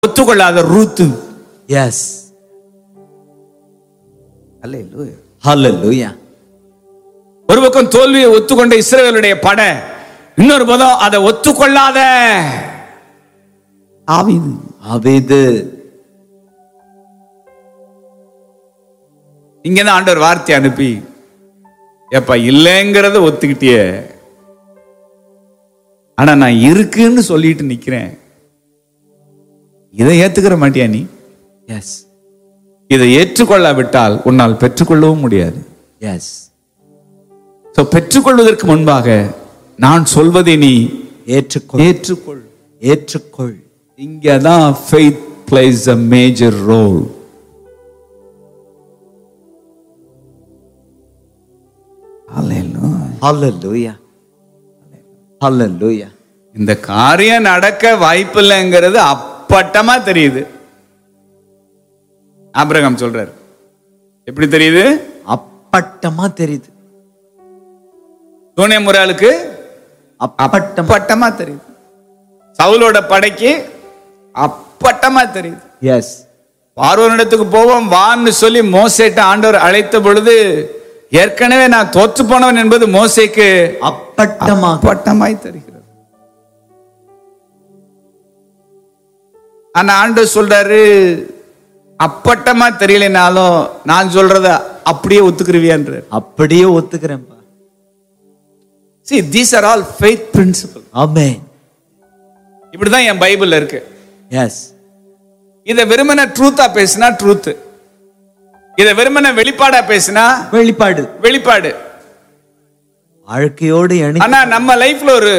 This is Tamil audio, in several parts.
ஒத்துக்கொள்ளாத ரூத்து எஸ் அல்லேலூயா ஹalleluya ஒரு பக்கம் தோல்வியை ஒத்துக்கொண்ட இஸ்ரவேலுடைய படை இன்னொரு பக்கம் அதை ஒத்துக்கொள்ளாத ஆவிது ஆபேது இங்கதான் ஆண்டவர் வார்த்தை அனுப்பி ஏப்பா இல்லைங்கிறத ஒத்துக்கிட்டியே ஆனா நான் இருக்குன்னு சொல்லிட்டு நிக்கிறேன் இதை ஏத்துக்கிற மாட்டியா நீ எஸ் இதை ஏற்றுக்கொள்ளாவிட்டால் உன்னால் பெற்றுக்கொள்ளவும் முடியாது எஸ் So, பெற்றுக்கொள்வதற்கு முன்பாக நான் சொல்வதை நீ ஏற்றுக்கொள் ஏற்றுக்கொள் ஏற்றுக்கொள் இங்கதான் faith plays a major role Hallelujah. ஹalleluya ஹalleluya இந்த காரியம் நடக்க வாய்ப்பில்லைங்கிறது அப்பட்டமா தெரியுது ஆபிரகாம் சொல்றாரு எப்படி தெரியுது அப்பட்டமா தெரியுது சூனிய முறாளுக்கு அப்பட்டமா அப்பட்டமா தெரியுது சவுலோட படைக்கு அப்பட்டமா தெரியுது எஸ் பார்வனிடத்துக்கு போவோம் வான்னு சொல்லி மோசேட்ட ஆண்டவர் அழைத்த பொழுது ஏற்கனவே நான் தோற்று போனவன் என்பது மோசேக்கு அப்பட்டமா அப்பட்டமாய் தெரிகிறது ஆனா ஆண்டவர் சொல்றாரு அப்பட்டமா தெரியலனாலும் நான் சொல்றத அப்படியே ஒத்துக்குருவியான்றார் அப்படியே ஒத்துக்கிறேன்ப்பா see these are all faith principle ஆமென் இப்படிதான் என் பைபிள்ல இருக்கு எஸ் இதை வெறுமனே ட்ரூத்தா பேசினா ட்ரூத் இதை வெறுமனே வெளிப்பாடா பேசினா வெளிப்பாடு வெளிப்பாடு வாழ்க்கையோடு இணை ஆனா நம்ம லைஃப்ல ஒரு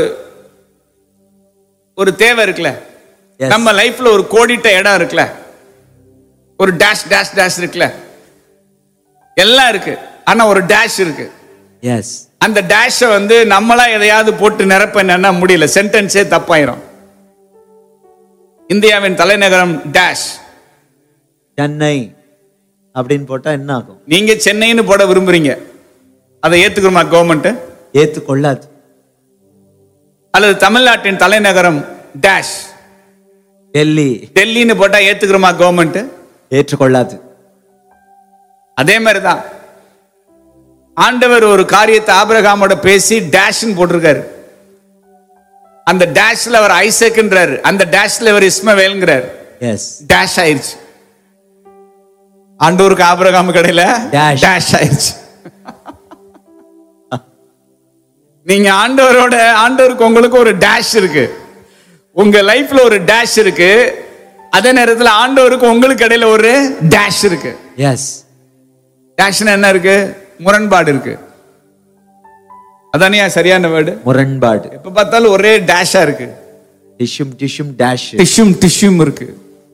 ஒரு தேவை இருக்குல்ல Yes. நம்ம லைஃப்ல ஒரு கோடிட்ட இடம் இருக்குல்ல ஒரு டேஷ் டேஷ் டேஷ் இருக்குல்ல எல்லாம் இருக்கு ஆனா ஒரு டேஷ் இருக்கு எஸ் அந்த டேஷை வந்து நம்மளா எதையாவது போட்டு நிரப்ப என்னன்னா முடியல சென்டென்ஸே தப்பாயிரும் இந்தியாவின் தலைநகரம் டேஷ் சென்னை அப்படின்னு போட்டா என்ன ஆகும் நீங்க சென்னைன்னு போட விரும்புறீங்க அதை ஏத்துக்கிறோமா கவர்மெண்ட் ஏத்துக்கொள்ளாது அல்லது தமிழ்நாட்டின் தலைநகரம் டேஷ் டெல்லி டெல்லின்னு போட்டா ஏத்துக்கிறோமா கவர்மெண்ட் ஏற்றுக்கொள்ளாது அதே மாதிரிதான் ஆண்டவர் ஒரு காரியத்தை ஆபிரகாமோட பேசி டேஷ்னு போட்டிருக்காரு அந்த டேஷ்ல அவர் ஐசக்ன்றாரு அந்த டேஷ்ல அவர் இஸ்மவேல்ங்கிறார் எஸ் டேஷ் ஆயிருச்சு ஆண்டவருக்கு ஆபிரகாம் கடையில Dash. டேஷ் ஆயிருச்சு நீங்க ஆண்டவரோட ஆண்டவருக்கு உங்களுக்கு ஒரு டேஷ் இருக்கு உங்க லைஃப்ல ஒரு டேஷ் இருக்கு அதே நேரத்துல ஆண்டவருக்கு உங்களுக்கு இடையில ஒரு டேஷ் இருக்கு எஸ் டேஷ்னா என்ன இருக்கு முரண்பாடு இருக்கு அதானியா சரியான வேர்டு முரண்பாடு எப்ப பார்த்தாலும் ஒரே டேஷா இருக்கு டிஷ்யூம் டிஷ்யூம் டேஷ் டிஷ்யூம் டிஷ்யூம் இருக்கு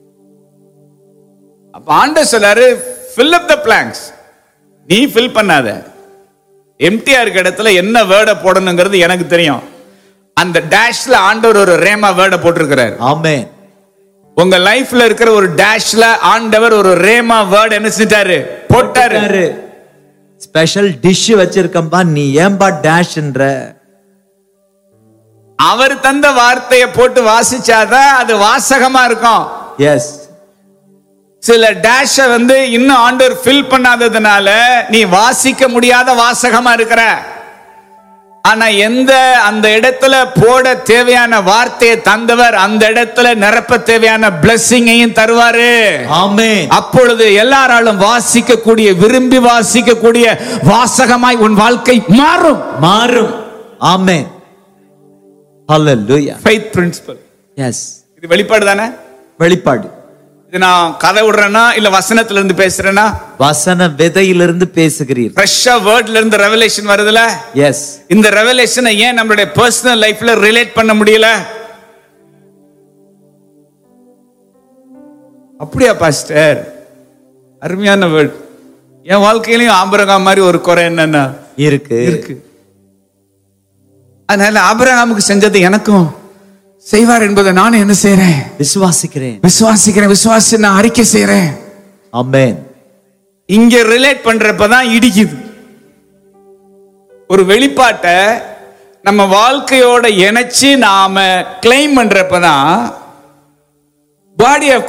அப்ப ஆண்டவர் சொல்லாரு fill up the blanks நீ ஃபில் பண்ணாத எம்டிஆர் இருக்க இடத்துல என்ன வேர்டை போடணுங்கிறது எனக்கு தெரியும் அந்த டேஷ்ல ஆண்டவர் ஒரு ரேமா வேர்டை போட்டிருக்கிறார் ஆமென் உங்க லைஃப்ல இருக்கிற ஒரு டேஷ்ல ஆண்டவர் ஒரு ரேமா வேர்டு என்ன செஞ்சாரு போட்டாரு ஸ்பெஷல் டிஷ் வச்சிருக்கம்பா நீ ஏன்பா டேஷ்ன்ற அவர் தந்த வார்த்தையை போட்டு வாசிச்சாதான் அது வாசகமா இருக்கும் எஸ் சில டேஷ வந்து இன்னும் ஆண்டவர் ஃபில் பண்ணாததுனால நீ வாசிக்க முடியாத வாசகமா இருக்கிற ஆனா எந்த அந்த இடத்துல போட தேவையான வார்த்தையை தந்தவர் அந்த இடத்துல நிரப்ப தேவையான பிளஸ்ஸிங்கையும் தருவாரு ஆமென் அப்பொழுது எல்லாராலும் வாசிக்கக்கூடிய விரும்பி வாசிக்கக்கூடிய வாசகமாய் உன் வாழ்க்கை மாறும் மாறும் amen hallelujah faith principle yes இது வெளிப்பாடு தானே வெளிப்பாடு இது நான் கதை விடுறேன்னா இல்ல வசனத்துல இருந்து பேசுறேன்னா வசன விதையிலிருந்து பேசுகிறீர் ஃப்ரெஷ்ஷா வேர்ட்ல இருந்து ரெவலேஷன் வருதுல எஸ் இந்த ரெவலேஷனை ஏன் நம்மளுடைய பர்சனல் லைஃப்ல ரிலேட் பண்ண முடியல அப்படியா பாஸ்டர் அருமையான வேர்ட் என் வாழ்க்கையிலையும் ஆபரகாம் மாதிரி ஒரு குறை என்னன்னா இருக்கு இருக்கு அதனால ஆபிரகாமுக்கு செஞ்சது எனக்கும் செய்வார் என்பதை நானும் என்ன செய்யறேன் விசுவாசிக்கிறேன் விசுவாசிக்கிறேன் விசுவாசி நான் அறிக்கை செய்யறேன் ஆமென் இங்க ரிலேட் பண்றப்பதான் இடிக்குது ஒரு வெளிப்பாட்டை நம்ம வாழ்க்கையோட இணைச்சு நாம கிளைம் பண்றப்பதான் body of